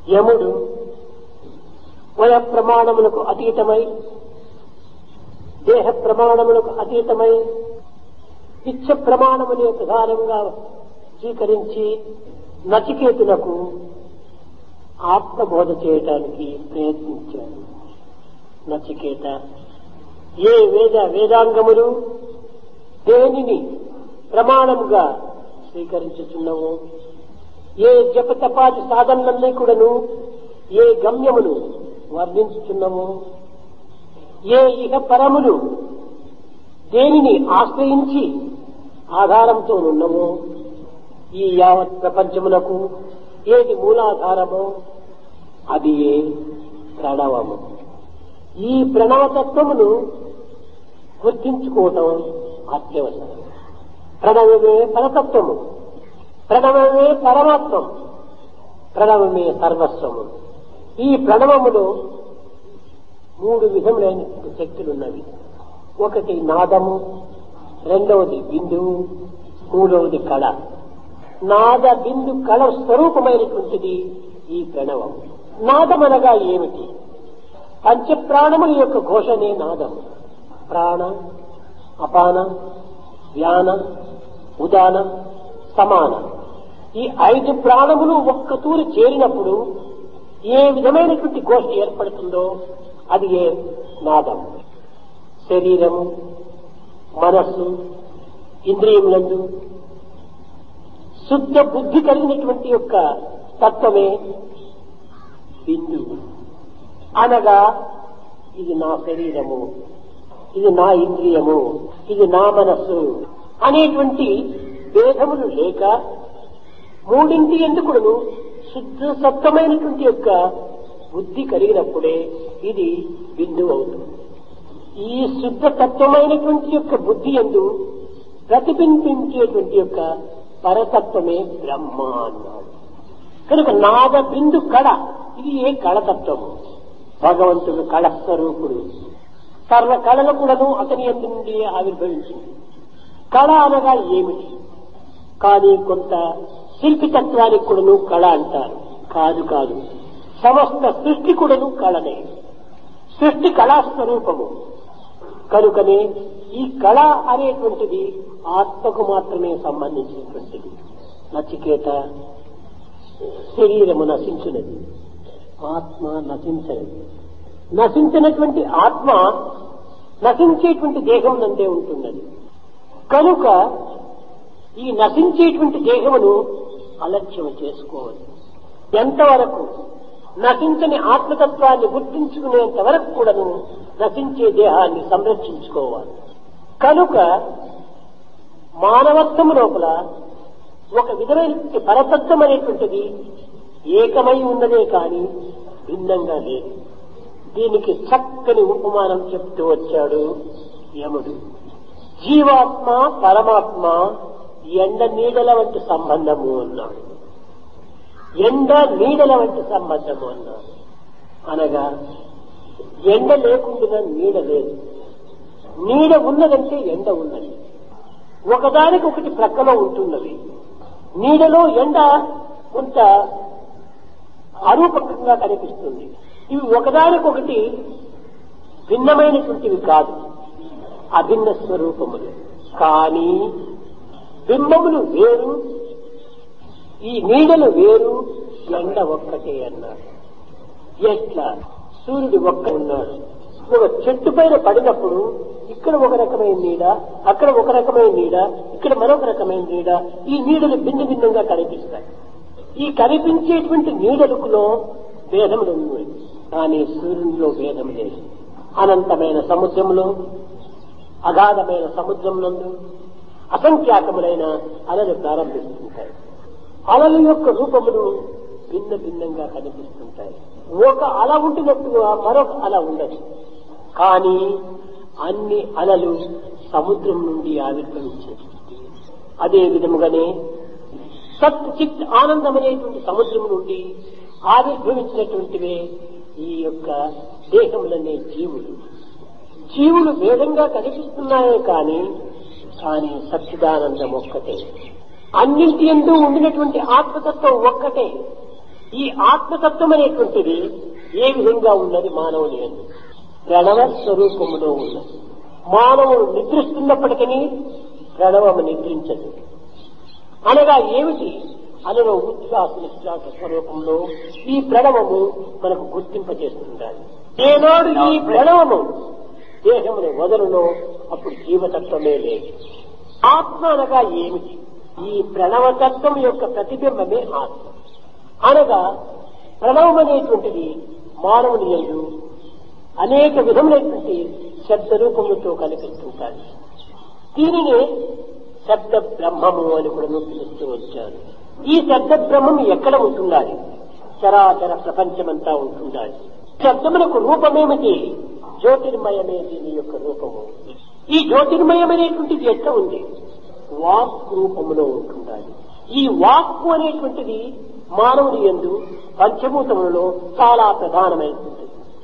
యముడు వయ ప్రమాణములకు అతీతమై దేహ ప్రమాణములకు అతీతమై ఇచ్చ ప్రమాణముని ప్రధానంగా స్వీకరించి నచికేతులకు ఆత్మబోధ చేయటానికి ప్రయత్నించాడు నచికేత ఏ వేద వేదాంగములు దేనిని ప్రమాణముగా స్వీకరించుచున్నవో ఏ జపతపాది సాధనలన్నీ కూడాను ఏ గమ్యమును వర్ణించుచున్నవో ఏ ఇహ పరములు దేనిని ఆశ్రయించి ఆధారంతో ఉన్నవో ఈ యావత్ ప్రపంచమునకు ఏది మూలాధారమో అది ఏ ప్రణవము ఈ ప్రణవతత్వమును గుర్తించుకోవటం అత్యవసరం ప్రణవమే పరతత్వము ప్రణవమే పరమాత్వం ప్రణవమే సర్వస్వము ఈ ప్రణవములో మూడు విధములైన శక్తులున్నవి ఒకటి నాదము రెండవది బిందువు మూడవది కళ నాద బిందు కళ స్వరూపమైనటువంటిది ఈ ప్రణవం నాదమనగా ఏమిటి పంచప్రాణముల యొక్క ఘోషనే నాదం ప్రాణ అపాన వ్యాన ఉదాన సమాన ఈ ఐదు ప్రాణములు ఒక్క తూరి చేరినప్పుడు ఏ విధమైనటువంటి ఘోష ఏర్పడుతుందో అది ఏ నాదం శరీరము మనస్సు ఇంద్రియములందు శుద్ధ బుద్ధి కలిగినటువంటి యొక్క తత్వమే బిందువు అనగా ఇది నా శరీరము ఇది నా ఇంద్రియము ఇది నా మనస్సు అనేటువంటి భేదములు లేక మూడింటి ఎందుకును శుద్ధ సత్వమైనటువంటి యొక్క బుద్ధి కలిగినప్పుడే ఇది బిందువు అవుతుంది ఈ శుద్ధ తత్వమైనటువంటి యొక్క బుద్ధి ఎందు ప్రతిబింబించేటువంటి యొక్క పరతత్వమే బ్రహ్మ అన్నాడు కనుక నాద బిందు కళ ఇది ఏ కళతత్వము భగవంతుడు కళస్వరూపుడు సర్వ కళలు కూడాను అతని ఎందు నుండి ఆవిర్భవించింది కళ అనగా ఏమిటి కానీ కొంత శిల్పితత్వానికి కూడాను కళ అంటారు కాదు కాదు సమస్త సృష్టి కూడాను కళనే సృష్టి కళాస్వరూపము కనుకనే ఈ కళ అనేటువంటిది ఆత్మకు మాత్రమే సంబంధించినటువంటిది నచికేత శరీరము నశించినది ఆత్మ నశించనిది నశించినటువంటి ఆత్మ నశించేటువంటి దేహం నందే ఉంటున్నది కనుక ఈ నశించేటువంటి దేహమును అలక్ష్యం చేసుకోవాలి ఎంతవరకు నశించని ఆత్మతత్వాన్ని గుర్తించుకునేంత వరకు కూడాను నశించే దేహాన్ని సంరక్షించుకోవాలి కనుక మానవత్వం లోపల ఒక విధమైన పరతత్వం అనేటువంటిది ఏకమై ఉన్నదే కాని భిన్నంగా లేదు దీనికి చక్కని ఉపమానం చెప్తూ వచ్చాడు యముడు జీవాత్మ పరమాత్మ ఎండ నీడల వంటి సంబంధము అన్నాడు ఎండ నీడల వంటి సంబంధము అన్నాడు అనగా ఎండ లేకుండా నీడ లేదు నీడ ఉన్నదంటే ఎండ ఉన్నది ఒకదానికి ఒకటి ప్రక్కలో ఉంటున్నది నీడలో ఎండ కొంత అరూపకంగా కనిపిస్తుంది ఇవి ఒకదానికొకటి భిన్నమైనటువంటివి కాదు అభిన్న స్వరూపములు కానీ బింబములు వేరు ఈ నీడలు వేరు ఎండ ఒక్కటే అన్నారు ఎట్లా సూర్యుడు ఒక్క ఉన్నాడు ఒక చెట్టు పైన పడినప్పుడు ఇక్కడ ఒక రకమైన నీడ అక్కడ ఒక రకమైన నీడ ఇక్కడ మరొక రకమైన నీడ ఈ నీడలు భిన్న భిన్నంగా కనిపిస్తాయి ఈ కనిపించేటువంటి నీడలకులో భేదములు ఉన్నాయి కానీ సూర్యునిలో భేదం లేదు అనంతమైన సముద్రంలో అగాధమైన సముద్రంలో అసంఖ్యాకములైన అలలు ప్రారంభిస్తుంటాయి అలల యొక్క రూపములు భిన్న భిన్నంగా కనిపిస్తుంటాయి ఒక అల ఉంటున్నట్టుగా మరొక అల ఉండదు కానీ అన్ని అలలు సముద్రం నుండి ఆవిర్భవించేది అదే విధముగానే సత్ చిత్ ఆనందం అనేటువంటి సముద్రం నుండి ఆవిర్భవించినటువంటివే ఈ యొక్క దేహములనే జీవులు జీవులు భేదంగా కనిపిస్తున్నాయే కానీ కానీ సచ్చిదానందం ఒక్కటే అన్నింటి ఎందు ఉండినటువంటి ఆత్మతత్వం ఒక్కటే ఈ ఆత్మతత్వం అనేటువంటిది ఏ విధంగా ఉన్నది మానవుని అని ప్రణవ స్వరూపములో ఉన్నది మానవుడు నిద్రిస్తున్నప్పటికీ ప్రణవము నిద్రించదు అనగా ఏమిటి అందులో ఉచ్ఛ్వాస నిశ్వాస స్వరూపంలో ఈ ప్రణవము మనకు గుర్తింపజేస్తుండాలి ఏనాడు ఈ ప్రణవము దేహమును వదలునో అప్పుడు జీవతత్వమే లేదు ఆత్మ అనగా ఏమిటి ఈ ప్రణవతత్వం యొక్క ప్రతిబింబమే ఆత్మ అనగా ప్రణవం అనేటువంటిది మానవుని ఎందు అనేక విధములైనటువంటి శబ్ద రూపములతో కనిపిస్తుంటాయి దీనిని శబ్ద బ్రహ్మము అని కూడా పిలుస్తూ వచ్చారు ఈ శబ్ద బ్రహ్మం ఎక్కడ ఉంటుండాలి చరాచర ప్రపంచమంతా ఉంటుండాలి శబ్దములకు రూపమేమిటి జ్యోతిర్మయమే దీని యొక్క రూపము ఈ జ్యోతిర్మయం అనేటువంటిది ఎట్లా ఉంది వాక్ రూపములో ఉంటుండాలి ఈ వాక్కు అనేటువంటిది మానవుని ఎందు పంచభూతములలో చాలా ప్రధానమైనటువంటిది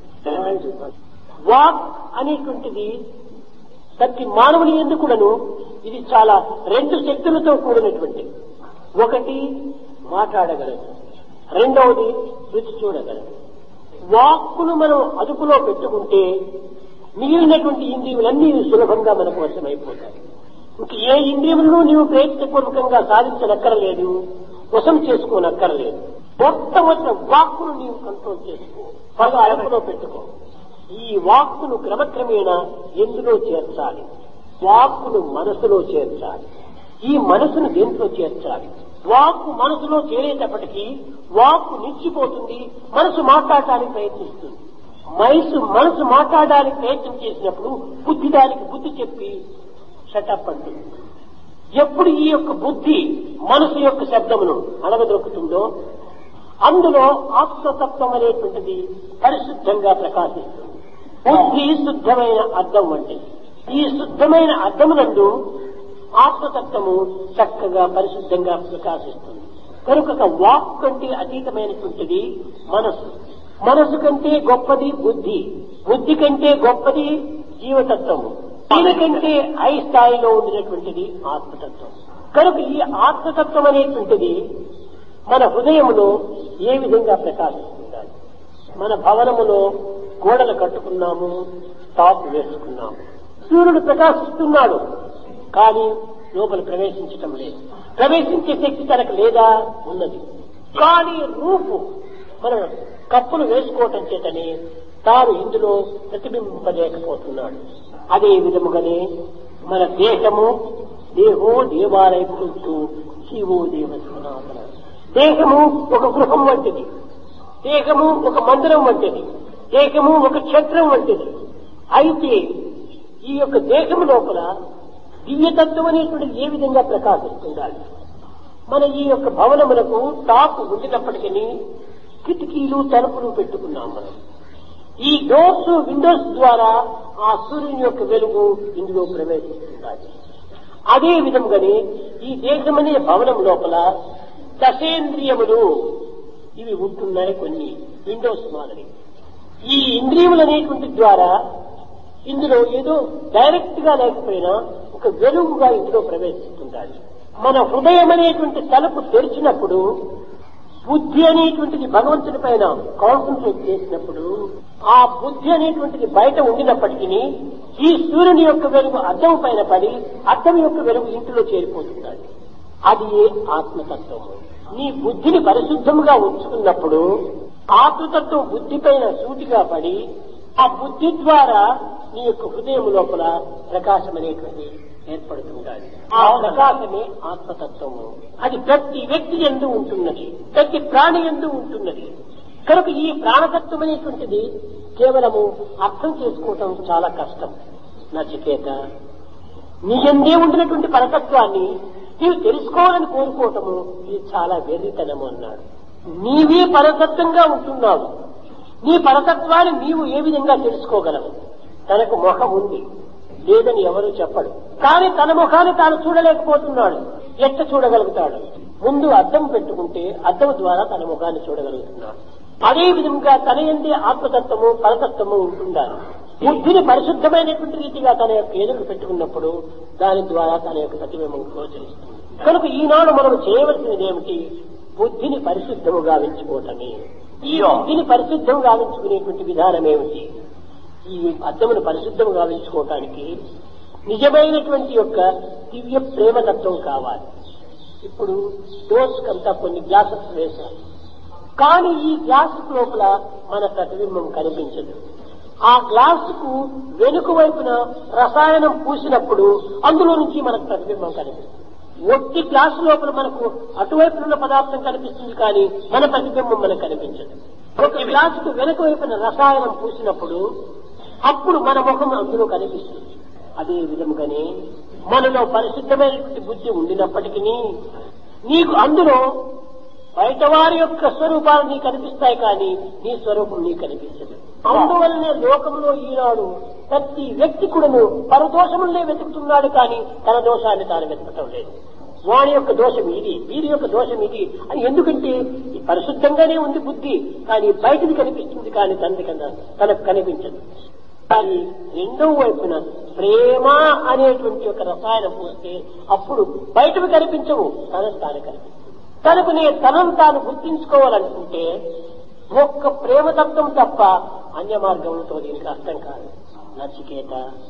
వాక్ అనేటువంటిది ప్రతి మానవుని ఎందు కూడాను ఇది చాలా రెండు శక్తులతో కూడినటువంటిది ఒకటి మాట్లాడగలదు రెండవది రుచి చూడగలదు వాక్కును మనం అదుపులో పెట్టుకుంటే మిగిలినటువంటి ఇంద్రియములన్నీ సులభంగా మనకు వశమైపోతాయి ఇంక ఏ ఇంద్రియములను నీవు ప్రయత్నపూర్వకంగా సాధించనక్కరలేదు వశం చేసుకోనక్కరలేదు మొట్టమొదటి వాక్కును నీవు కంట్రోల్ చేసుకో బాగా అదుపులో పెట్టుకో ఈ వాక్కును క్రమక్రమేణా ఎందులో చేర్చాలి వాక్కును మనసులో చేర్చాలి ఈ మనసును దేంట్లో చేర్చాలి వాక్కు మనసులో చేరేటప్పటికీ వాక్కు నిలిచిపోతుంది మనసు మాట్లాడటానికి ప్రయత్నిస్తుంది మనసు మనసు మాట్లాడడానికి ప్రయత్నం చేసినప్పుడు బుద్ధి దానికి బుద్ధి చెప్పి షటప్ అంటుంది ఎప్పుడు ఈ యొక్క బుద్ధి మనసు యొక్క శబ్దమును అణగదొక్కుతుందో అందులో ఆత్మతత్వం అనేటువంటిది పరిశుద్ధంగా ప్రకాశిస్తుంది బుద్ధి శుద్ధమైన అర్థం వంటిది ఈ శుద్ధమైన అర్థమునందు ఆత్మతత్వము చక్కగా పరిశుద్ధంగా ప్రకాశిస్తుంది కనుక వాక్ కంటే అతీతమైనటువంటిది మనసు మనసు కంటే గొప్పది బుద్ధి బుద్ధి కంటే గొప్పది జీవతత్వము దీనికంటే హై స్థాయిలో ఉండినటువంటిది ఆత్మతత్వం కనుక ఈ ఆత్మతత్వం అనేటువంటిది మన హృదయములో ఏ విధంగా ప్రకాశిస్తుండాలి మన భవనములో గోడలు కట్టుకున్నాము టాప్ వేసుకున్నాము సూర్యుడు ప్రకాశిస్తున్నాడు కానీ లోపల ప్రవేశించటం లేదు ప్రవేశించే శక్తి తనకు లేదా ఉన్నది కానీ రూపు మన కప్పులు వేసుకోవటం చేతనే తాను ఇందులో ప్రతిబింబింపలేకపోతున్నాడు అదే విధముగానే మన దేహము దేహో దేవాలయపుస్తూ శివో దేవ సనాతన దేహము ఒక గృహం వంటిది దేహము ఒక మందిరం వంటిది దేహము ఒక క్షేత్రం వంటిది అయితే ఈ యొక్క దేహము లోపల దివ్యతత్వం అనేటువంటిది ఏ విధంగా ప్రకాశిస్తుండాలి మన ఈ యొక్క భవనములకు టాప్ ఉండినప్పటికీ కిటికీలు తలుపులు పెట్టుకున్నాం మనం ఈ డోర్స్ విండోస్ ద్వారా ఆ సూర్యుని యొక్క వెలుగు ఇందులో ప్రవేశిస్తుండాలి అదే విధంగానే ఈ దేశమనే భవనం లోపల దశేంద్రియములు ఇవి ఉంటున్నాయి కొన్ని విండోస్ మాదిరి ఈ ఇంద్రియములు అనేటువంటి ద్వారా ఇందులో ఏదో డైరెక్ట్ గా లేకపోయినా ఒక వెలుగుగా ఇందులో ప్రవేశిస్తుండాలి మన హృదయం అనేటువంటి తలుపు తెరిచినప్పుడు బుద్ధి అనేటువంటిది భగవంతుడి పైన కాన్సన్ట్రేట్ చేసినప్పుడు ఆ బుద్ధి అనేటువంటిది బయట ఉండినప్పటికీ ఈ సూర్యుని యొక్క వెలుగు అద్దం పైన పడి అద్దం యొక్క వెలుగు ఇంటిలో చేరిపోతుండాలి అది ఏ ఆత్మతత్వము నీ బుద్ధిని పరిశుద్ధంగా ఉంచుకున్నప్పుడు ఆత్మతత్వం బుద్ధి పైన సూటిగా పడి ఆ బుద్ధి ద్వారా నీ యొక్క హృదయం లోపల ప్రకాశం అనేటువంటి ఏర్పడుతుండాలి ఆ ప్రకాశమే ఆత్మతత్వము అది ప్రతి వ్యక్తి ఎందు ఉంటున్నది ప్రతి ప్రాణి ఎందు ఉంటున్నది కనుక ఈ ప్రాణతత్వం అనేటువంటిది కేవలము అర్థం చేసుకోవటం చాలా కష్టం నచికేత నీ ఎందే ఉండినటువంటి పరతత్వాన్ని నీవు తెలుసుకోవాలని కోరుకోవటము ఇది చాలా వెర్రితనము అన్నాడు నీవే పరతత్వంగా ఉంటున్నావు నీ పరతత్వాన్ని నీవు ఏ విధంగా తెలుసుకోగలవు తనకు ముఖం ఉంది లేదని ఎవరు చెప్పడు కానీ తన ముఖాన్ని తాను చూడలేకపోతున్నాడు ఎట్ట చూడగలుగుతాడు ముందు అద్దం పెట్టుకుంటే అద్దం ద్వారా తన ముఖాన్ని చూడగలుగుతున్నాడు అదే విధంగా తన ఎందే ఆత్మతత్వము పరతత్వము ఉంటుండాలి బుద్ధిని పరిశుద్ధమైనటువంటి రీతిగా తన యొక్క ఎదురు పెట్టుకున్నప్పుడు దాని ద్వారా తన యొక్క ప్రతిబింబం గోచరిస్తుంది కనుక ఈనాడు మనం చేయవలసినది ఏమిటి బుద్ధిని పరిశుద్ధము గావించుకోవటమే ఈ బుద్ధిని పరిశుద్ధం గావించుకునేటువంటి విధానం ఏమిటి ఈ అద్దమును పరిశుద్ధం గావించుకోవటానికి నిజమైనటువంటి యొక్క దివ్య ప్రేమతత్వం కావాలి ఇప్పుడు డోస్ కంతా కొన్ని గ్లాసెస్ వేశారు కానీ ఈ గ్లాసు లోపల మన ప్రతిబింబం కనిపించదు ఆ గ్లాసుకు వెనుక వైపున రసాయనం పూసినప్పుడు అందులో నుంచి మనకు ప్రతిబింబం కనిపిస్తుంది ఒట్టి గ్లాసు లోపల మనకు అటువైపు ఉన్న పదార్థం కనిపిస్తుంది కానీ మన ప్రతిబింబం మనకు కనిపించదు ఒక గ్లాసుకు వెనుక వైపున రసాయనం పూసినప్పుడు అప్పుడు మన ముఖం అందులో కనిపిస్తుంది అదే విధముగానే మనలో పరిశుద్ధమైనటువంటి బుద్ధి ఉండినప్పటికీ నీకు అందులో బయట వారి యొక్క స్వరూపాలు నీకు కనిపిస్తాయి కానీ నీ స్వరూపం నీకు కనిపించదు అందువల్లనే లోకంలో ఈనాడు ప్రతి వ్యక్తి కూడాను పరదోషములనే వెతుకుతున్నాడు కానీ తన దోషాన్ని తాను వెతకటం లేదు వాని యొక్క దోషం ఇది వీరి యొక్క దోషం ఇది అని ఎందుకంటే ఈ పరిశుద్ధంగానే ఉంది బుద్ధి కానీ బయటది కనిపిస్తుంది కానీ తండ్రి కన్నా తనకు కనిపించదు కానీ రెండవ వైపున ప్రేమ అనేటువంటి ఒక రసాయనం పూస్తే అప్పుడు బయటకు కనిపించవు తనకు తాను కనిపిస్తుంది తనకు నే తనను తాను గుర్తించుకోవాలనుకుంటే ఒక్క ప్రేమతత్వం తప్ప అన్య మార్గంతో దీనికి అర్థం కాదు నచికేత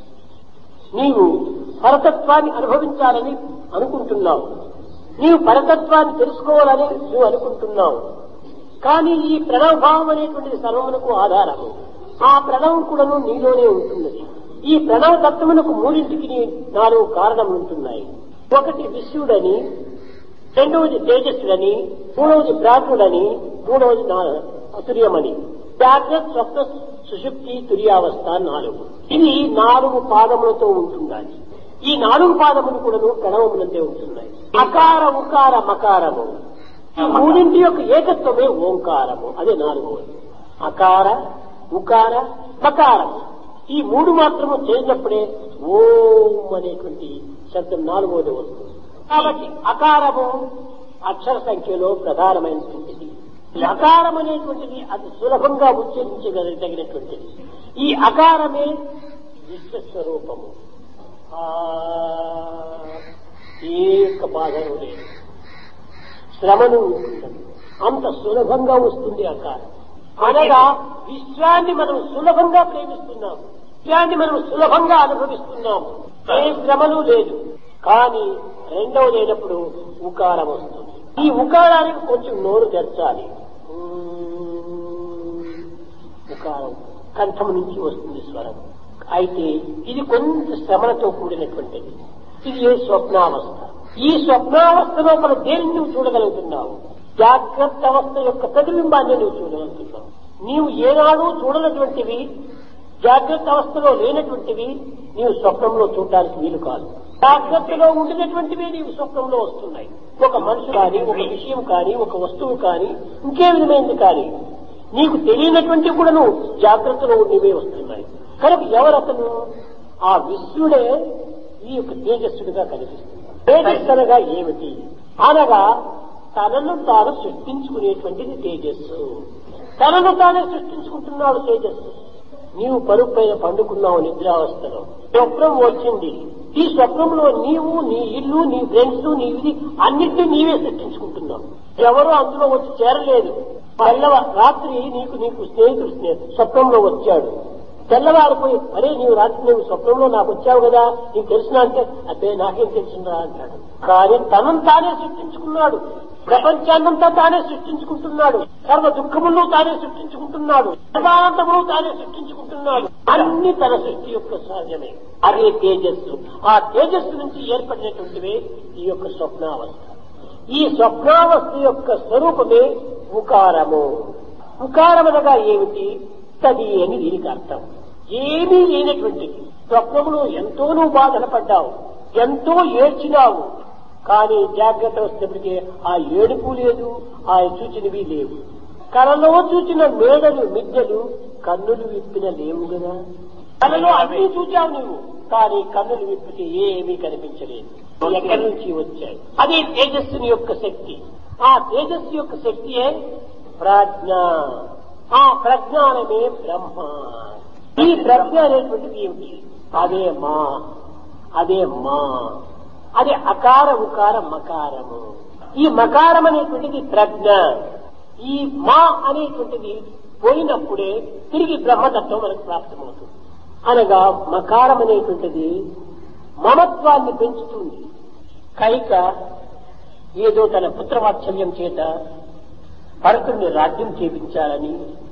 నీవు పరతత్వాన్ని అనుభవించాలని అనుకుంటున్నావు నీవు పరతత్వాన్ని తెలుసుకోవాలని నువ్వు అనుకుంటున్నావు కానీ ఈ ప్రణవభావం అనేటువంటిది సర్వమునకు ఆధారము ఆ ప్రణవం కూడాను నీలోనే ఉంటున్నది ఈ ప్రణవ తత్వమునకు మూడింటికి నాలుగు కారణం ఉంటున్నాయి ఒకటి విశ్వడని రెండవది తేజస్సుడని మూడవది బ్రాహ్మణుడని మూడవది నా- అతుర్యమని జాగ్రత్త స్వప్న సుషుప్తి తుర్యావస్థ నాలుగు ఇది నాలుగు పాదములతో ఉంటుండాలి ఈ నాలుగు పాదములు కూడాను ప్రణవములంతే ఉంటున్నాయి అకార ఉకార మకారము ఈ మూడింటి యొక్క ఏకత్వమే ఓంకారము అదే నాలుగవది అకార ఉకార మకారం ఈ మూడు మాత్రము చేసినప్పుడే ఓం అనేటువంటి శబ్దం నాలుగవది వస్తుంది కాబట్టి అకారము అక్షర సంఖ్యలో ప్రధానమైనటువంటిది అకారం అనేటువంటిది అతి సులభంగా ఉచ్చరించగలిగినటువంటిది ఈ అకారమే విశ్వస్వరూపము ఆ ఏ యొక్క బాధను లేదు శ్రమను ఉంటుందని అంత సులభంగా వస్తుంది అకారం అనగా విశ్వాన్ని మనం సులభంగా ప్రేమిస్తున్నాము విశ్వాన్ని మనం సులభంగా అనుభవిస్తున్నాము ఏ శ్రమలు లేదు కానీ రెండవది అయినప్పుడు ఉకారం వస్తుంది ఈ ఉకారానికి కొంచెం నోరు తెరచాలి ఉకారం కంఠం నుంచి వస్తుంది స్వరం అయితే ఇది కొంత శ్రమలతో కూడినటువంటిది ఇది ఏ స్వప్నావస్థ ఈ స్వప్నావస్థ లోపల దేనిని నువ్వు చూడగలుగుతున్నావు జాగ్రత్త అవస్థ యొక్క ప్రతిబింబాన్ని నువ్వు చూడగలుగుతున్నావు నీవు ఏనాడు చూడనటువంటివి జాగ్రత్త అవస్థలో లేనటువంటివి నీవు స్వప్నంలో చూడడానికి వీలు కాదు జాగ్రత్తలో ఉండినటువంటివి నీవు స్వప్నంలో వస్తున్నాయి ఒక మనిషి కానీ ఒక విషయం కానీ ఒక వస్తువు కానీ ఇంకే విధమైనది కానీ నీకు తెలియనటువంటి కూడా నువ్వు జాగ్రత్తలో ఉండేవే వస్తున్నాయి కనుక ఎవరతను ఆ విశ్వడే ఈ యొక్క తేజస్సుడిగా కనిపిస్తుంది తేజస్సు అనగా ఏమిటి అనగా తనను తాను సృష్టించుకునేటువంటిది తేజస్సు తనను తానే సృష్టించుకుంటున్నాడు తేజస్సు నీవు పరుపు పైన పండుకున్నావు నిద్రావస్థలో స్వప్నం వచ్చింది ఈ స్వప్నంలో నీవు నీ ఇల్లు నీ ఫ్రెండ్స్ నీ ఇది అన్నిటినీ నీవే సృష్టించుకుంటున్నావు ఎవరు అందులో వచ్చి చేరలేదు పల్లవ రాత్రి నీకు నీకు స్నేహితుడు స్నేహితుడు స్వప్నంలో వచ్చాడు తెల్లవారిపోయి అరే నీవు రాత్రి నువ్వు స్వప్నంలో నాకు వచ్చావు కదా నీకు తెలిసిన అంటే అదే నాకేం తెలిసిందా అంటాడు కానీ తనను తానే సృష్టించుకున్నాడు ప్రపంచాన్నంతా తానే సృష్టించుకుంటున్నాడు సర్వ దుఃఖములను తానే సృష్టించుకుంటున్నాడు సర్వానందములు తానే సృష్టించుకుంటున్నాడు అన్ని తన సృష్టి యొక్క సహజమే అదే తేజస్సు ఆ తేజస్సు నుంచి ఏర్పడినటువంటివే ఈ యొక్క స్వప్నావస్థ ఈ స్వప్నావస్థ యొక్క స్వరూపమే ఉకారము ఉకారమనగా ఏమిటి తది అని దీనికి అర్థం ఏమీ లేనటువంటిది స్వప్నములో ఎంతో నువ్వు బాధన పడ్డావు ఎంతో ఏడ్చినావు కానీ జాగ్రత్త వచ్చినప్పటికీ ఆ ఏడుపు లేదు ఆ చూచినవి లేవు కలలో చూచిన మేడలు మిద్దెలు కన్నులు విప్పిన లేవు కదా కలలో అన్ని చూచావు నువ్వు కానీ కన్నులు విప్పితే ఏమీ కనిపించలేదు ఎక్కడి నుంచి వచ్చాయి అదే తేజస్సుని యొక్క శక్తి ఆ తేజస్సు యొక్క శక్తియే ప్రజ్ఞ ఆ ప్రజ్ఞానమే బ్రహ్మ ఈ ప్రజ్ఞ అనేటువంటిది ఏమిటి అదే మా అదే మా అదే అకార ఉకార మకారము ఈ మకారం అనేటువంటిది ప్రజ్ఞ ఈ మా అనేటువంటిది పోయినప్పుడే తిరిగి బ్రహ్మతత్వం మనకు ప్రాప్తమవుతుంది అనగా మకారం అనేటువంటిది మమత్వాన్ని పెంచుతుంది కైక ఏదో తన పుత్రవాత్సల్యం చేత భరతుడిని రాజ్యం చేపించాలని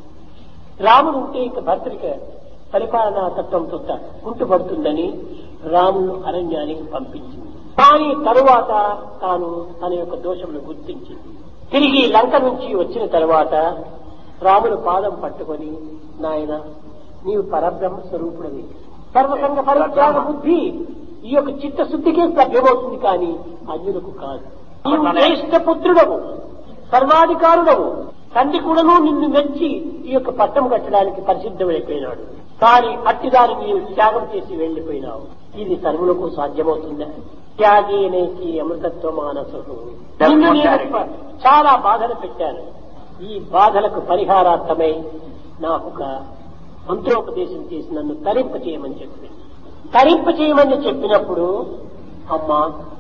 రాముడు ఉంటే ఇక భర్తృక పరిపాలనా తత్వంతో కుంటుపడుతుందని రామును అరణ్యానికి పంపించింది కానీ తరువాత తాను తన యొక్క దోషమును గుర్తించింది తిరిగి లంక నుంచి వచ్చిన తర్వాత రాముని పాదం పట్టుకొని నాయన నీవు పరబ్రహ్మ స్వరూపుడవి సర్వసంగ పరిత్యాగ బుద్ధి ఈ యొక్క చిత్తశుద్ధికే లభ్యమవుతుంది కానీ అన్యులకు కాదు నీవు జ్యేష్ఠ పుత్రుడవు సర్వాధికారుడవు తండ్రి కూడాను నిన్ను మెచ్చి ఈ యొక్క పట్టం కట్టడానికి పరిసిద్ధమైపోయినాడు కానీ అట్టిదాన్ని నీవు త్యాగం చేసి వెళ్లిపోయినావు ఇది సర్వులకు సాధ్యమవుతుందా త్యాగి అనేసి అమృతత్వ మానసు నిన్ను నేను ప- చాలా బాధలు పెట్టాను ఈ బాధలకు పరిహారార్థమై నాకు ఒక మంత్రోపదేశం చేసి నన్ను తరింప చేయమని చెప్పి తరింప చేయమని చెప్పినప్పుడు అమ్మా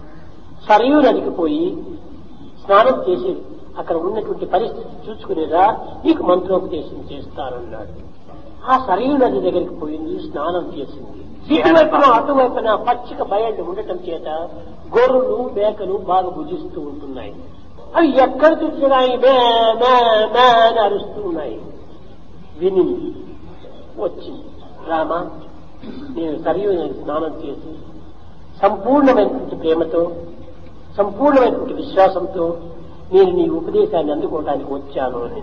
సరయూ నదికి పోయి స్నానం చేసి అక్కడ ఉన్నటువంటి పరిస్థితి చూసుకునేదా నీకు మంత్రోపదేశం చేస్తానన్నాడు ఆ సరయూ నది దగ్గరికి పోయింది స్నానం చేసింది ఇటువైపున అటువైపున పచ్చిక బయళ్ళు ఉండటం చేత గొర్రెలు మేకలు బాగా భుజిస్తూ ఉంటున్నాయి అవి ఎక్కడ చూసినాయి మే మే మే అని అరుస్తూ ఉన్నాయి విని వచ్చింది రామ నేను సరియు స్నానం చేసి సంపూర్ణమైనటువంటి ప్రేమతో సంపూర్ణమైనటువంటి విశ్వాసంతో నేను నీ ఉపదేశాన్ని అందుకోవడానికి వచ్చాను అని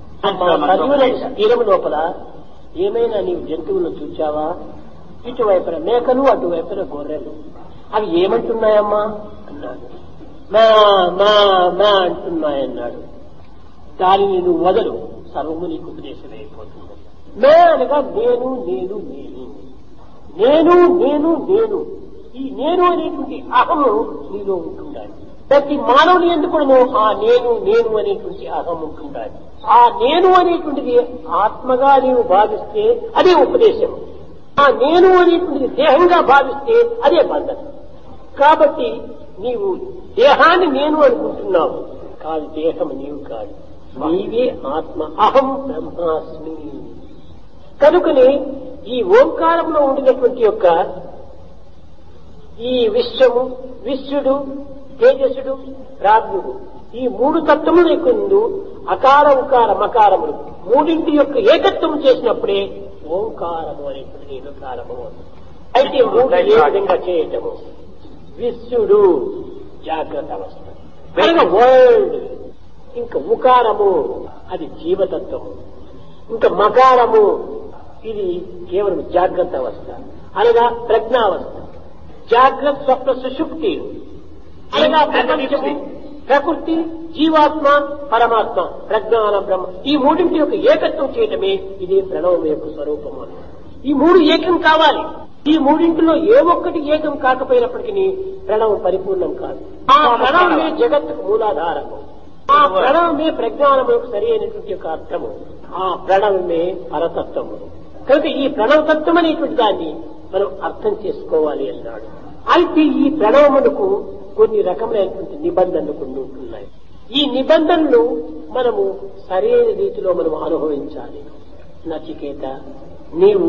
సరియు తీరం లోపల ఏమైనా నీవు జంతువులను చూచావా ఇటువైపున మేకలు అటువైపున గొర్రెలు అవి ఏమంటున్నాయమ్మా అన్నాడు మా మా మా అంటున్నాయన్నాడు దానిని నువ్వు వదలు సర్వము నీకు ఉపదేశం అయిపోతుంది మే అనగా నేను నేను నేను నేను నేను నేను ఈ నేను అనేటువంటి అహము నీలో ఉంటుండాలి ప్రతి మానవుని ఎందుకు ఆ నేను నేను అనేటువంటి అహం ఉంటుండాలి ఆ నేను అనేటువంటిది ఆత్మగా నీవు భావిస్తే అదే ఉపదేశం ఆ నేను అనేటువంటిది దేహంగా భావిస్తే అదే బంధనం కాబట్టి నీవు దేహాన్ని నేను అనుకుంటున్నావు కాదు దేహం నీవు కాదు నీవే ఆత్మ అహం బ్రహ్మాస్మి కనుకనే ఈ ఓంకారంలో ఉండినటువంటి యొక్క ఈ విశ్వము విశ్వడు తేజస్సుడు ప్రాజ్ఞుడు ఈ మూడు తత్వముల యొక్క ముందు అకార ఉకార మకారములు మూడింటి యొక్క ఏకత్వం చేసినప్పుడే ఓంకారము అనేటువంటి ప్రారంభం అయితే మూడు ఏ విధంగా చేయటము విశ్వడు జాగ్రత్త అవస్థ అనగా వరల్డ్ ఇంకా ఉకారము అది జీవతత్వము ఇంకా మకారము ఇది కేవలం జాగ్రత్త అవస్థ అనగా ప్రజ్ఞావస్థ జాగ్రత్త స్వప్న సుషుప్తి అనగా ప్రపంచము ప్రకృతి జీవాత్మ పరమాత్మ ప్రజ్ఞాన బ్రహ్మ ఈ మూడింటి యొక్క ఏకత్వం చేయటమే ఇదే ప్రణవం యొక్క స్వరూపము అన్నమాట. ఈ మూడు ఏకం కావాలి ఈ మూడింటిలో ఏ ఒక్కటి ఏకం కాకపోయినప్పటికీ ప్రణవం పరిపూర్ణం కాదు ఆ ప్రణవమే జగత్తుకు మూలాధారము ఆ ప్రణవమే ప్రజ్ఞానములకు సరి అయినటువంటి యొక్క అర్థము ఆ ప్రణవమే పరతత్వము కనుక ఈ ప్రణవతత్వం అనేటువంటి దాన్ని మనం అర్థం చేసుకోవాలి అన్నాడు అయితే ఈ ప్రణవమునకు కొన్ని రకములైనటువంటి నిబంధనలు కొన్ని ఉంటున్నాయి ఈ నిబంధనలు మనము సరైన రీతిలో మనం అనుభవించాలి నచికేత నీవు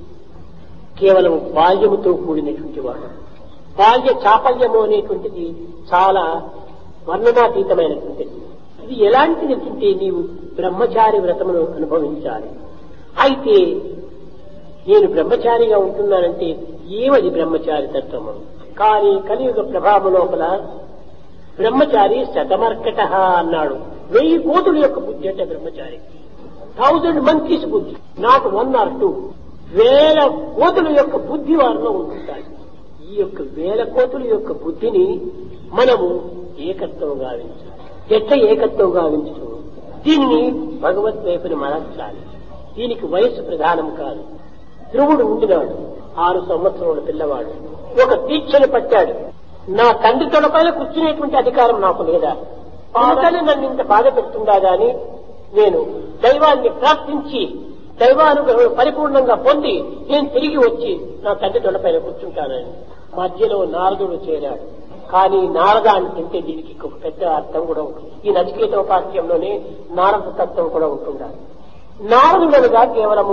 కేవలం బాల్యముతో కూడినటువంటి వాడు బాల్య చాపల్యము అనేటువంటిది చాలా వర్ణనాతీతమైనటువంటిది ఇది ఎలాంటిది అంటే నీవు బ్రహ్మచారి వ్రతమును అనుభవించాలి అయితే నేను బ్రహ్మచారిగా ఉంటున్నానంటే ఏమది బ్రహ్మచారి తత్వము కానీ కలియుగ ప్రభావం లోపల బ్రహ్మచారి శతమర్కట అన్నాడు వెయ్యి కోతుల యొక్క బుద్ధి అంటే బ్రహ్మచారి థౌజండ్ మంకీస్ బుద్ధి నాట్ వన్ ఆర్ టూ వేల కోతుల యొక్క బుద్ధి వారిలో ఉంటుంటాయి ఈ యొక్క వేల కోతుల యొక్క బుద్ధిని మనము ఏకత్వం గావించాలి ఎట్ట ఏకత్వం గావించడం దీనిని భగవత్ వైపుని మరచాలి దీనికి వయస్సు ప్రధానం కాదు ధ్రువుడు ఉండినాడు ఆరు సంవత్సరముల పిల్లవాడు ఒక దీక్షను పట్టాడు నా తండ్రి తొడపైన కూర్చునేటువంటి అధికారం నాకు లేదా అందుకని నన్ను ఇంత బాధ పెడుతుందా గాని నేను దైవాన్ని ప్రార్థించి దైవానుగ్రహం పరిపూర్ణంగా పొంది నేను తిరిగి వచ్చి నా తండ్రి తొడపైన కూర్చుంటానని మధ్యలో నారదుడు చేరాడు కానీ నారద అంటే దీనికి ఒక పెద్ద అర్థం కూడా ఉంటుంది ఈ నచికేతోపాస్యంలోనే నారద తత్వం కూడా ఉంటుండాలి నారదుడనగా కేవలము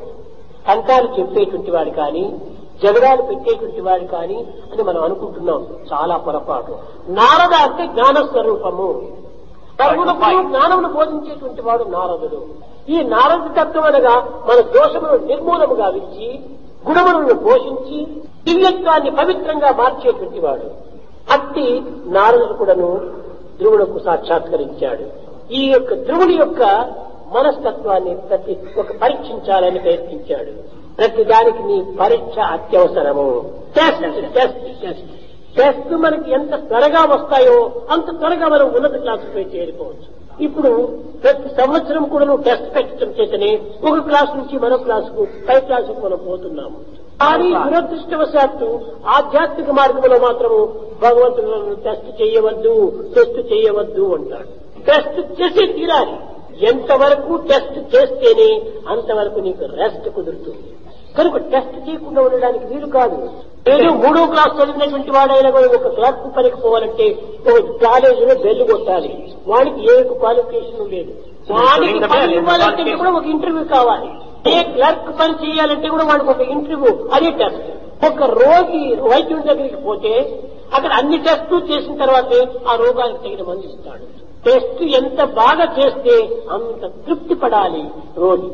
కంటాలు చెప్పేటువంటి వాడు కానీ జగడాలు పెట్టేటువంటి వాడు కానీ అని మనం అనుకుంటున్నాం చాలా పొరపాటు నారద అంటే జ్ఞాన స్వరూపము సర్వులకు జ్ఞానమును బోధించేటువంటి వాడు నారదుడు ఈ నారద తత్వం అనగా మన దోషమును నిర్మూలము గావించి గుణములను పోషించి దివ్యత్వాన్ని పవిత్రంగా మార్చేటువంటి వాడు అట్టి నారదుడు కూడాను ధ్రువులకు సాక్షాత్కరించాడు ఈ యొక్క ధ్రువుడి యొక్క మనస్తత్వాన్ని ప్రతి ఒక పరీక్షించాలని ప్రయత్నించాడు ప్రతి దానికి నీ పరీక్ష అత్యవసరము టెస్ట్ టెస్ట్ టెస్ట్ టెస్ట్ మనకి ఎంత త్వరగా వస్తాయో అంత త్వరగా మనం ఉన్నత క్లాసుపై చేరుకోవచ్చు ఇప్పుడు ప్రతి సంవత్సరం కూడా నువ్వు టెస్ట్ పెట్టడం చేతనే ఒక క్లాస్ నుంచి మరో క్లాసుకు పై క్లాసుకు మనం పోతున్నాము కానీ దురదృష్టవశాత్తు ఆధ్యాత్మిక మార్గంలో మాత్రము భగవంతులను టెస్ట్ చేయవద్దు టెస్ట్ చేయవద్దు అంటాడు టెస్ట్ చేసి తీరాలి ఎంతవరకు టెస్ట్ చేస్తేనే అంతవరకు నీకు రెస్ట్ కుదురుతుంది కనుక టెస్ట్ చేయకుండా ఉండడానికి వీలు కాదు ఏదో మూడో క్లాస్ చదివినటువంటి వాడైనా కూడా ఒక క్లర్క్ పనికి పోవాలంటే ఒక కాలేజీలో బెల్లు కొట్టాలి వాడికి ఏ క్వాలిఫికేషన్ లేదు వాడికి పని ఇవ్వాలంటే కూడా ఒక ఇంటర్వ్యూ కావాలి ఏ క్లర్క్ పని చేయాలంటే కూడా వాడికి ఒక ఇంటర్వ్యూ అదే టెస్ట్ ఒక రోగి వైద్యుడి దగ్గరికి పోతే అక్కడ అన్ని టెస్టులు చేసిన తర్వాతే ఆ రోగానికి తగిన మందు ఇస్తాడు టెస్ట్ ఎంత బాగా చేస్తే అంత తృప్తి పడాలి రోగి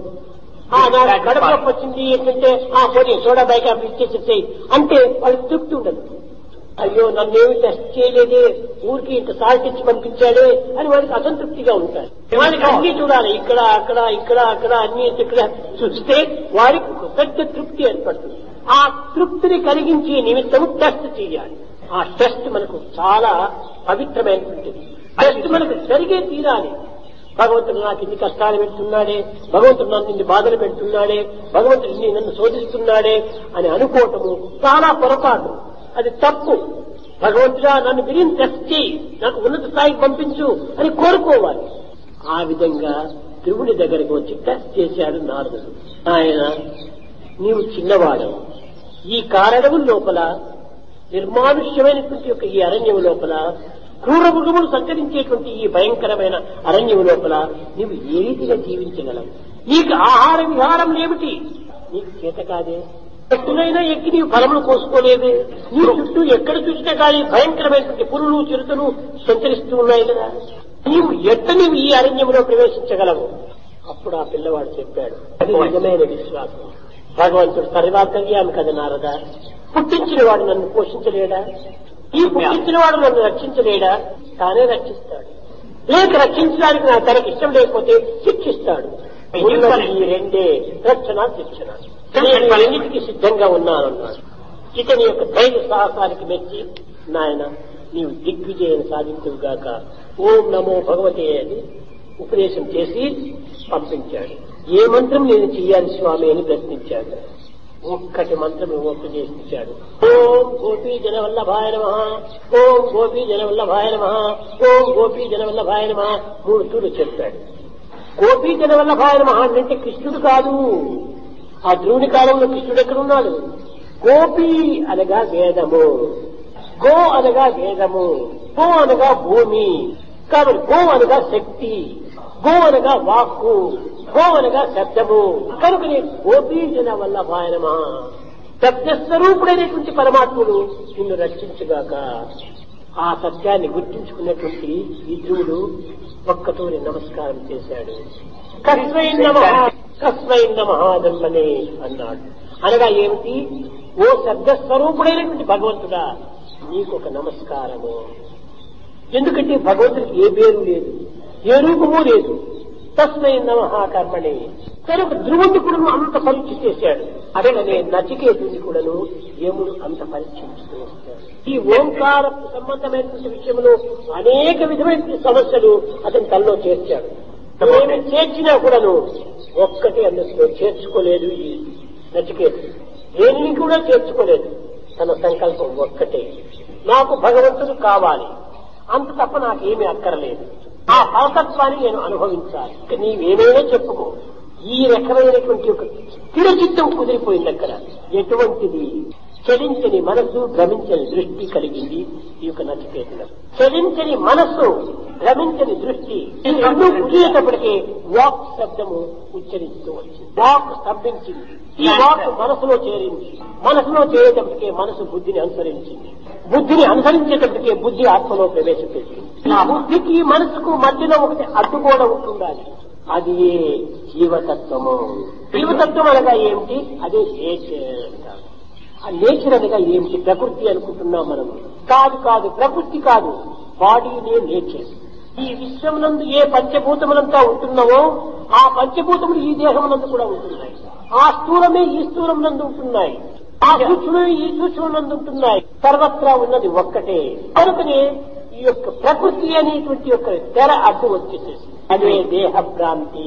ఆ నాకు కడుపు నొప్పి వచ్చింది ఏంటంటే ఆ పోనీ సోడా బైక్ ఇచ్చేసేసాయి అంటే వాళ్ళకి తృప్తి ఉండదు అయ్యో నన్నేమి టెస్ట్ చేయలేదే ఊరికి ఇంత సాల్ట్ ఇచ్చి పంపించాడే అని వాడికి అసంతృప్తిగా ఉంటారు వాడికి అన్ని చూడాలి ఇక్కడ అక్కడ ఇక్కడ అక్కడ అన్ని ఇక్కడ చూస్తే వాడికి ఒక పెద్ద తృప్తి ఏర్పడుతుంది ఆ తృప్తిని కలిగించే నిమిత్తం టెస్ట్ చేయాలి ఆ టెస్ట్ మనకు చాలా పవిత్రమైనటువంటిది టెస్ట్ మనకు జరిగే తీరాలి భగవంతుడు నాకు ఇన్ని కష్టాలు పెడుతున్నాడే భగవంతుడు నన్ను ఇన్ని బాధలు పెడుతున్నాడే భగవంతుడు ఇన్ని నన్ను శోధిస్తున్నాడే అని అనుకోవటము చాలా పొరపాటు అది తప్పు భగవంతుడా నన్ను విరిగి టెస్ట్ చేయి నాకు ఉన్నత స్థాయికి పంపించు అని కోరుకోవాలి ఆ విధంగా ధ్రువుడి దగ్గరికి వచ్చి టెస్ట్ చేశాడు నారదుడు ఆయన నీవు చిన్నవాడవు ఈ కారణము లోపల నిర్మానుష్యమైనటువంటి యొక్క ఈ అరణ్యం లోపల క్రూర మృగములు సంచరించేటువంటి ఈ భయంకరమైన అరణ్యం లోపల నీవు ఏ రీతిగా జీవించగలవు నీకు ఆహార విహారం ఏమిటి నీకు చేత కాదే ఎట్టునైనా ఎక్కి నీవు ఫలములు కోసుకోలేదే నీ చుట్టూ ఎక్కడ చూసినా కానీ భయంకరమైనటువంటి పురులు చిరుతలు సంచరిస్తూ ఉన్నాయి కదా నీవు ఎట్ట నీవు ఈ అరణ్యంలో ప్రవేశించగలవు అప్పుడు ఆ పిల్లవాడు చెప్పాడు అది నిజమైన విశ్వాసం భగవంతుడు సర్వాంతర్యామి కదా నారద పుట్టించిన వాడు నన్ను పోషించలేడా ఈ పుట్టించిన వాడు నన్ను రక్షించలేడా తానే రక్షిస్తాడు లేక రక్షించడానికి నా తనకి ఇష్టం లేకపోతే శిక్షిస్తాడు ఉన్నది ఈ రెండే రక్షణ శిక్షణ నేను రెండింటికి సిద్ధంగా ఉన్నానన్నాడు ఇతని యొక్క ధైర్య సాహసానికి మెచ్చి నాయన నీవు దిగ్విజయం సాధించుగాక ఓం నమో భగవతే అని ఉపదేశం చేసి పంపించాడు ఏ మంత్రం నేను చెయ్యాలి స్వామి అని ప్రశ్నించాడు ఒక్కటి మంత్రం ఉపదేశించాడు ఓం గోపీ జనవల్లభాయ నమ ఓం గోపీ జనవల్లభాయ నమ ఓం గోపీ జనవల్లభాయ నమ మూడు తూర్లు చెప్పాడు గోపీ జనవల్లభాయ నమ అంటే కృష్ణుడు కాదు ఆ ధ్రువుని కాలంలో కృష్ణుడు ఎక్కడున్నాడు గోపి అనగా వేదము గో అనగా వేదము గో అనగా భూమి కాబట్టి గో అనగా శక్తి గో అనగా వాక్కు గో అనగా శబ్దము కనుకనే గోపీజన వల్ల భాయనమా శబ్దస్వరూపుడైనటువంటి పరమాత్ముడు నిన్ను రక్షించుగాక ఆ సత్యాన్ని గుర్తించుకున్నటువంటి ఈ ధ్రువుడు ఒక్కతోని నమస్కారం చేశాడు కస్మై నమ కస్మై నమహాదమ్మనే అన్నాడు అనగా ఏమిటి ఓ శబ్దస్వరూపుడైనటువంటి భగవంతుడా నీకు ఒక నమస్కారము ఎందుకంటే భగవంతుడికి ఏ పేరు లేదు ఏ రూపము లేదు తస్మై నమ కర్మణి కనుక ధ్రువుడిని కూడా అంత పరీక్ష చేశాడు అడగనే నచికేతుని కూడాను యముడు అంత పరీక్షిస్తూ వస్తాడు ఈ ఓంకార సంబంధమైనటువంటి విషయంలో అనేక విధమైన సమస్యలు అతని తనలో చేర్చాడు ఏమి చేర్చినా కూడాను ఒక్కటి అందులో చేర్చుకోలేదు ఈ నచికేతుడు దేనిని కూడా చేర్చుకోలేదు తన సంకల్పం ఒక్కటే నాకు భగవంతుడు కావాలి అంత తప్ప నాకేమీ అక్కరలేదు ఆ పాతత్వాన్ని నేను అనుభవించాలి ఇక నీవేమైనా చెప్పుకో ఈ రకమైనటువంటి ఒక స్థిర చిత్తం కుదిరిపోయింది అక్కడ ఎటువంటిది చలించని మనస్సు భ్రమించని దృష్టి కలిగింది ఈ యొక్క నచికేతనం చలించని మనస్సు భ్రమించని దృష్టి ఈ రెండు కుదిరేటప్పటికే వాక్ శబ్దము ఉచ్చరిస్తూ వచ్చింది వాక్ స్తంభించింది ఈ వాక్ మనసులో చేరింది మనసులో చేరేటప్పటికే మనసు బుద్ధిని అనుసరించింది బుద్ధిని అనుసరించేటప్పటికే బుద్ధి ఆత్మలో ప్రవేశపెట్టింది ఆ బుద్ధికి మనసుకు మధ్యలో ఒకటి అడ్డుగోడ ఉంటుండాలి అది ఏ జీవతత్వము జీవతత్వం అనగా ఏమిటి అదే నేచర్ అంటారు ఆ నేచర్ అనగా ఏమిటి ప్రకృతి అనుకుంటున్నాం మనం కాదు కాదు ప్రకృతి కాదు బాడీనే నేచర్ ఈ విశ్వమునందు ఏ పంచభూతములంతా ఉంటున్నావో ఆ పంచభూతములు ఈ దేహమునందు కూడా ఉంటున్నాయి ఆ స్థూలమే ఈ స్థూలమునందు ఉంటున్నాయి ఆ సూక్ష్మమే ఈ సూక్ష్మనందు ఉంటున్నాయి సర్వత్రా ఉన్నది ఒక్కటే కనుకనే ఈ యొక్క ప్రకృతి అనేటువంటి యొక్క తెర అడ్డు వచ్చేసేసి అదే దేహ భ్రాంతి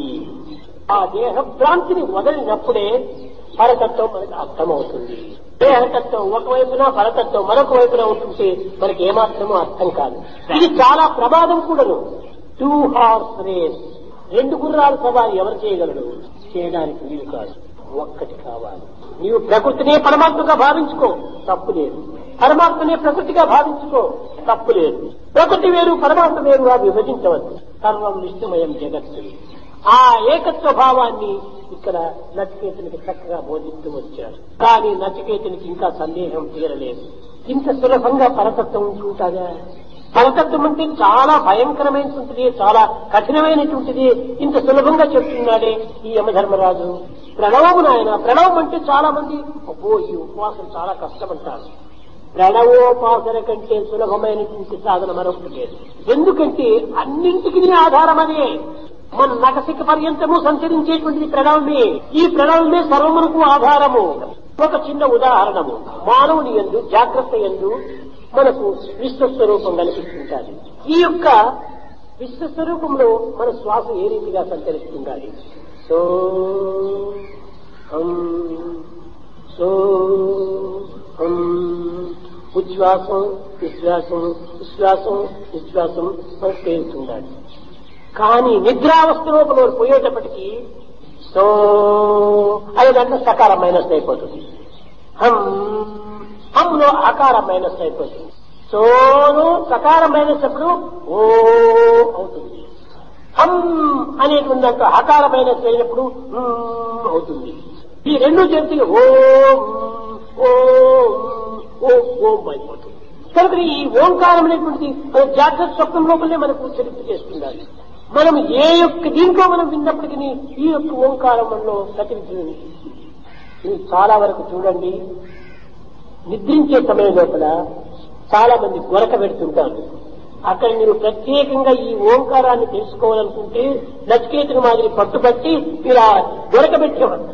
ఆ దేహ భ్రాంతిని వదిలినప్పుడే పరతత్వం మనకు అర్థమవుతుంది దేహతత్వం ఒకవైపున పరతత్వం మరొక వైపున ఉంటుంటే మనకి ఏమాత్రమూ అర్థం కాదు ఇది చాలా ప్రమాదం కూడాను టూ హార్స్ రేస్ రెండు గుర్రాల సవారి ఎవరు చేయగలడు చేయడానికి వీలు కాదు ఒక్కటి కావాలి నీవు ప్రకృతినే పరమాత్మగా భావించుకో తప్పు లేదు పరమాత్మనే ప్రకృతిగా భావించుకో తప్పు లేదు ప్రకృతి వేరు పరమాత్మ వేరుగా విభజించవచ్చు సర్వం విష్ణుమయం జగత్తు ఆ ఏకత్వ భావాన్ని ఇక్కడ నచికేతునికి చక్కగా బోధిస్తూ వచ్చారు కానీ నచికేతునికి ఇంకా సందేహం తీరలేదు ఇంత సులభంగా పరతత్వం ఉంటుందా పరతత్వం అంటే చాలా భయంకరమైనటువంటిది చాలా కఠినమైనటువంటిది ఇంత సులభంగా చెప్తున్నాడే ఈ యమధర్మరాజు ప్రణవము నాయన ప్రణవం అంటే చాలా మంది అబ్బో ఈ ఉపవాసం చాలా కష్టమంటారు ప్రణవోపాసన కంటే సులభమైనటువంటి సాధన మరొకటి లేదు ఎందుకంటే అన్నింటికి ఆధారం అదే మన నకసిక పర్యంతము సంచరించేటువంటిది ప్రణవమే ఈ ప్రణవమే సర్వమునకు ఆధారము ఒక చిన్న ఉదాహరణము మానవుని ఎందు జాగ్రత్త ఎందు మనకు విశ్వస్వరూపం కనిపిస్తుంటాది ఈ యొక్క విశ్వస్వరూపంలో మన శ్వాస ఏ రీతిగా సంచరిస్తుండాలి సో హం, సో హం. ఉచ్ఛ్వాసం విశ్వాసం విశ్వాసం విశ్వాసం మనకు తేలుతుండాలి కానీ నిద్రావస్థ లోపల పోయేటప్పటికీ సో అనే దాంట్లో సకారం మైనస్ అయిపోతుంది హం హంలో ఆకారం మైనస్ అయిపోతుంది సోను సకారం మైనస్ అప్పుడు ఓ అవుతుంది హం అనేటువంటి దాంట్లో ఆకార మైనస్ అయినప్పుడు ఉమ్ అవుతుంది ఈ రెండు చేతి ఓ ఓ ఓ ఓం అయిపోతుంది కనుక ఈ ఓంకారం అనేటువంటిది మన జాగ్రత్త స్వప్నం లోపలే మనకు చరిత్ర చేస్తుండాలి మనం ఏ యొక్క దీంట్లో మనం విన్నప్పటికీ ఈ యొక్క ఓంకారం మనలో ప్రతినిధి మీరు చాలా వరకు చూడండి నిద్రించే సమయం లోపల చాలా మంది గొరక పెడుతుంటారు అక్కడ మీరు ప్రత్యేకంగా ఈ ఓంకారాన్ని తెలుసుకోవాలనుకుంటే నచికేతుని మాదిరి పట్టుబట్టి ఇలా గొరక పెట్టేవారు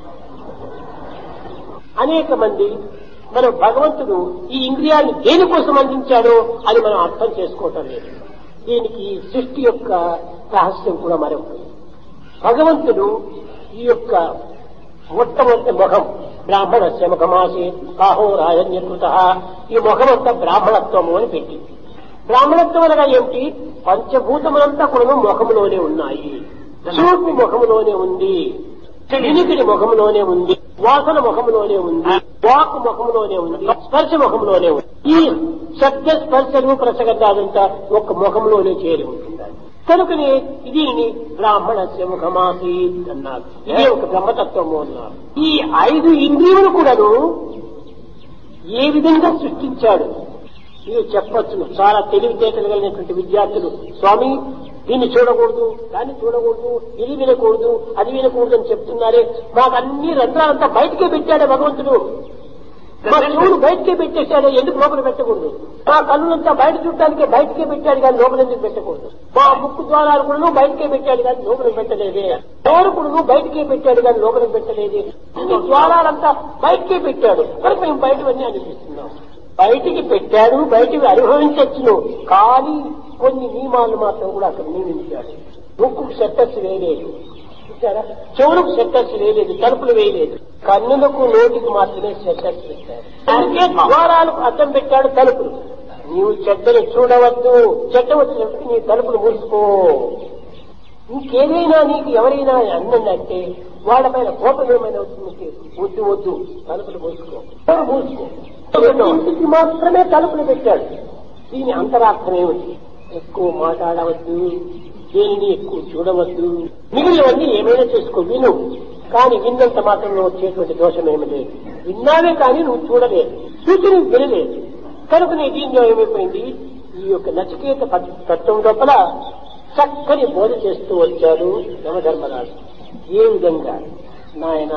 అనేక మంది మనం భగవంతుడు ఈ ఇంద్రియాన్ని దేనికోసం అందించాడో అది మనం అర్థం చేసుకోవటం లేదు దీనికి ఈ సృష్టి యొక్క రహస్యం కూడా మరొకటి భగవంతుడు ఈ యొక్క మొట్టమొదటి ముఖం బ్రాహ్మణస్య ముఖమాసి బాహో రాజన్యకృత ఈ ముఖమంతా బ్రాహ్మణత్వము అని పెట్టి బ్రాహ్మణత్వం అనగా ఏమిటి పంచభూతములంతా కూడా ముఖములోనే ఉన్నాయి చూపు ముఖములోనే ఉంది వినికిడి ముఖంలోనే ఉంది వాసన ముఖంలోనే ఉంది వాక్ ముఖంలోనే ఉంది స్పర్శ ముఖంలోనే ఉంది ఈ శబ్ద స్పర్శ రూప రసగంధాదంతా ఒక ముఖంలోనే చేరి ఉంటుంది కనుకనే దీనిని బ్రాహ్మణస్య ముఖమాసి అన్నారు ఇది ఒక బ్రహ్మతత్వము అన్నారు ఈ ఐదు ఇంద్రియులు కూడాను ఏ విధంగా సృష్టించాడు ఇది చెప్పొచ్చును చాలా తెలివితేటలు కలిగినటువంటి విద్యార్థులు స్వామి దీన్ని చూడకూడదు దాన్ని చూడకూడదు ఇది వినకూడదు అది వినకూడదు అని చెప్తున్నారే మాకు అన్ని రంధ్రాలంతా బయటకే పెట్టాడే భగవంతుడు మా చెవులు బయటకే పెట్టేశాడే ఎందుకు లోపల పెట్టకూడదు మా కళ్ళునంతా బయట చూడటానికే బయటకే పెట్టాడు కానీ లోపల ఎందుకు పెట్టకూడదు మా ముక్కు ద్వారాలు కూడా బయటకే పెట్టాడు కానీ లోపల పెట్టలేదే నోరు కూడా బయటకే పెట్టాడు కానీ లోపల పెట్టలేదే ఈ ద్వారాలంతా బయటకే పెట్టాడు కనుక మేము బయటవన్నీ అనిపిస్తున్నాం బయటికి పెట్టాడు బయటికి అనుభవించచ్చును కానీ కొన్ని నియమాలు మాత్రం కూడా అక్కడ నియమించాడు ముక్కుకు షట్టర్స్ వేయలేదు చూసారా చెవులకు షట్టర్స్ వేయలేదు తలుపులు వేయలేదు కన్నులకు నోటికి మాత్రమే షట్టర్స్ పెట్టాడు అందుకే ద్వారాలకు అద్దం పెట్టాడు తలుపులు నీవు చెడ్డని చూడవద్దు చెడ్డ వచ్చినప్పుడు నీ తలుపులు మూసుకో ఇంకేదైనా నీకు ఎవరైనా అన్నంటే వాళ్ళపైన కోపం ఏమైనా వచ్చిందంటే వద్దు వద్దు తలుపులు మూసుకో డోర్ మూసుకో ఇంటికి మాత్రమే తలుపులు పెట్టాడు దీని అంతరార్థం ఏమిటి ఎక్కువ మాట్లాడవద్దు దేనిని ఎక్కువ చూడవద్దు మిగిలినవన్నీ ఏమైనా చేసుకో విను కానీ విన్నంత మాత్రంలో వచ్చేటువంటి దోషం ఏమి లేదు విన్నావే కానీ నువ్వు చూడలేదు సూచన వినలేదు కనుకనే దీనిలో ఏమైపోయింది ఈ యొక్క నచికేత పద్- తత్వం లోపల చక్కని బోధ చేస్తూ వచ్చాడు యమధర్మరాజు ఏ విధంగా నాయన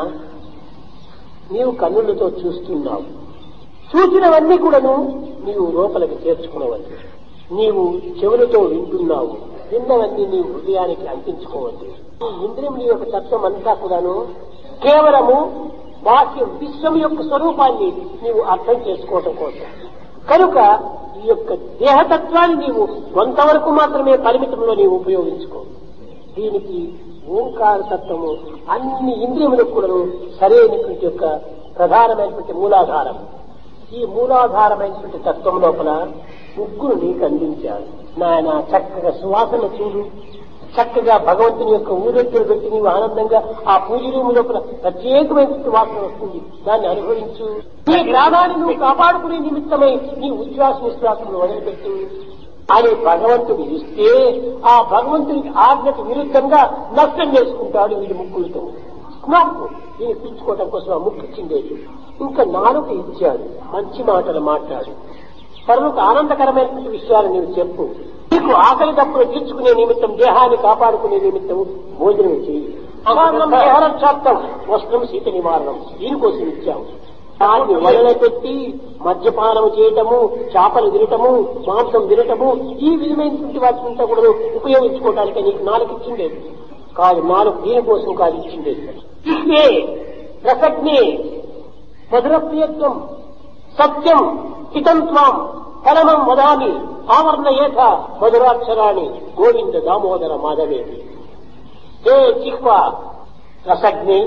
నీవు కన్నులతో చూస్తున్నావు చూసినవన్నీ కూడాను నీవు లోపలికి చేర్చుకునవద్దు నీవు చెవులతో వింటున్నావు విన్నవన్నీ నీ హృదయానికి అంటించుకోవద్దు ఈ ఇంద్రియముల యొక్క తత్వం అంతా కూడాను కేవలము బాహ్యం విశ్వం యొక్క స్వరూపాన్ని నీవు అర్థం చేసుకోవటం కోసం కనుక ఈ యొక్క దేహతత్వాన్ని నీవు కొంతవరకు మాత్రమే పరిమితంలో నీవు ఉపయోగించుకో దీనికి ఓంకార తత్వము అన్ని ఇంద్రియములకు కూడా సరైనటువంటి యొక్క ప్రధానమైనటువంటి మూలాధారం ఈ మూలాధారమైనటువంటి తత్వం లోపల ముగ్గురు నీకు అందించాడు నాయన చక్కగా సువాసన చూడు చక్కగా భగవంతుని యొక్క ఊరెత్తులు పెట్టి నీవు ఆనందంగా ఆ పూజ రూము లోపల ప్రత్యేకమైనటువంటి వాసన వస్తుంది దాన్ని అనుభవించు నీ ప్రాణాన్ని నువ్వు కాపాడుకునే నిమిత్తమై నీ ఉచ్ఛ్వాస నిశ్వాసములు వదిలిపెట్టు అని భగవంతుడు ఇస్తే ఆ భగవంతునికి ఆజ్ఞకు విరుద్ధంగా నష్టం చేసుకుంటాడు వీడి ముక్కులతో స్నాప్ దీన్ని పిచ్చుకోవడం కోసం ఆ ముక్కు ఇచ్చిండేది ఇంకా నాలుక ఇచ్చాడు మంచి మాటలు మాట్లాడు పరులకు ఆనందకరమైనటువంటి విషయాలు నీవు చెప్పు నీకు ఆకలి తప్పులు తీర్చుకునే నిమిత్తం దేహాన్ని కాపాడుకునే నిమిత్తం భోజనం చేయి నివారణం దేహరక్షార్థం వస్త్రం శీత నివారణం దీనికోసం ఇచ్చాము దాన్ని వలనపెట్టి మద్యపానం చేయటము చేపలు తినటము మాంసం తినటము ఈ విధమైనటువంటి వాటిని కూడా ఉపయోగించుకోవడానికి నీకు నాలుగు ఇచ్చిండేది కాదు నాలుగు దీనికోసం కాదు ఇచ్చిండేది ఇస్తే రసజ్ఞే మధురప్రియత్వం సత్యం హితంత్వం పరమం వదామి ఆవర్ణయేథ మధురాక్షరాణి గోవింద దామోదర మాధవేది హే చిహ్వ రసజ్ఞి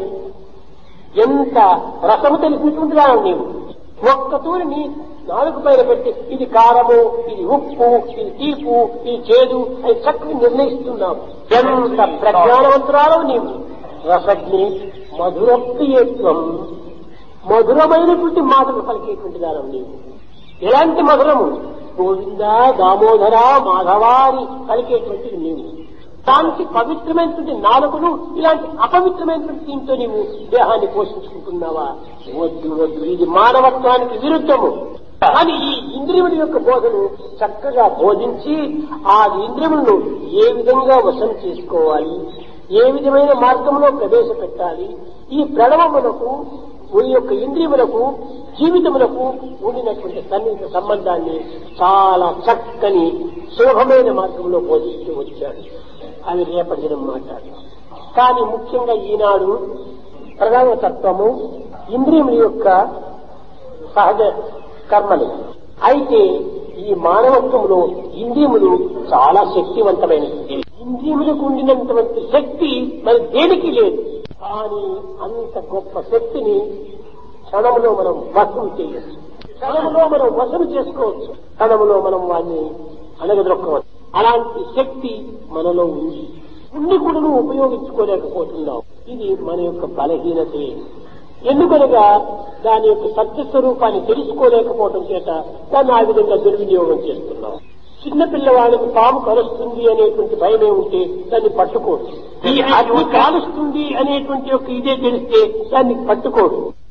ఎంత రసము తెలిసినటువంటి దాని నీవు ఒక్కతూరి నీ నాలుగు పైన పెట్టి ఇది కారము ఇది ఉప్పు ఇది తీపు ఇది చేదు అని చక్కగా నిర్ణయిస్తున్నావు ఎంత ప్రజ్ఞానవంతురాలు నీవు రసజ్ఞి మధురప్రియత్వం మధురమైనటువంటి మాటలు పలికేటువంటి దానం నీవు ఎలాంటి మధురము గోవింద దామోదర మాధవాని పలికేటువంటిది నీవు దానికి పవిత్రమైనటువంటి నాలుగును ఇలాంటి అపవిత్రమైనటువంటి దీంతో నీవు దేహాన్ని పోషించుకుంటున్నావా వద్దు వద్దు ఇది మానవత్వానికి విరుద్ధము కానీ ఈ ఇంద్రియముల యొక్క బోధను చక్కగా బోధించి ఆ ఇంద్రియములను ఏ విధంగా వశం చేసుకోవాలి ఏ విధమైన మార్గంలో ప్రవేశపెట్టాలి ఈ ప్రణవములకు ఈ యొక్క ఇంద్రియములకు జీవితములకు ఉండినటువంటి సన్నిహిత సంబంధాన్ని చాలా చక్కని సులభమైన మార్గంలో బోధిస్తూ వచ్చాడు అది రేపటి దినం మాట్లాడు కానీ ముఖ్యంగా ఈనాడు ప్రధాన తత్వము ఇంద్రియముల యొక్క సహజ కర్మలు అయితే ఈ మానవత్వంలో ఇంద్రియములు చాలా శక్తివంతమైనవి ఇంద్రియములకు ఉండినంతవంటి శక్తి మరి దేనికి లేదు కానీ అంత గొప్ప శక్తిని క్షణంలో మనం వశం చేయొచ్చు క్షణంలో మనం వశం చేసుకోవచ్చు క్షణంలో మనం వాడిని అణగదొక్కవచ్చు అలాంటి శక్తి మనలో ఉంది ఉండి కూడా నువ్వు ఉపయోగించుకోలేకపోతున్నావు ఇది మన యొక్క బలహీనతే ఎందుకనగా దాని యొక్క సత్యస్వరూపాన్ని తెలుసుకోలేకపోవడం చేత దాన్ని ఆ విధంగా దుర్వినియోగం చేస్తున్నాం చిన్న పిల్లవాడికి పాము కలుస్తుంది అనేటువంటి భయమే ఉంటే దాన్ని పట్టుకోడు ఈ అగ్ని కాలుస్తుంది అనేటువంటి యొక్క ఇదే తెలిస్తే దాన్ని పట్టుకోడు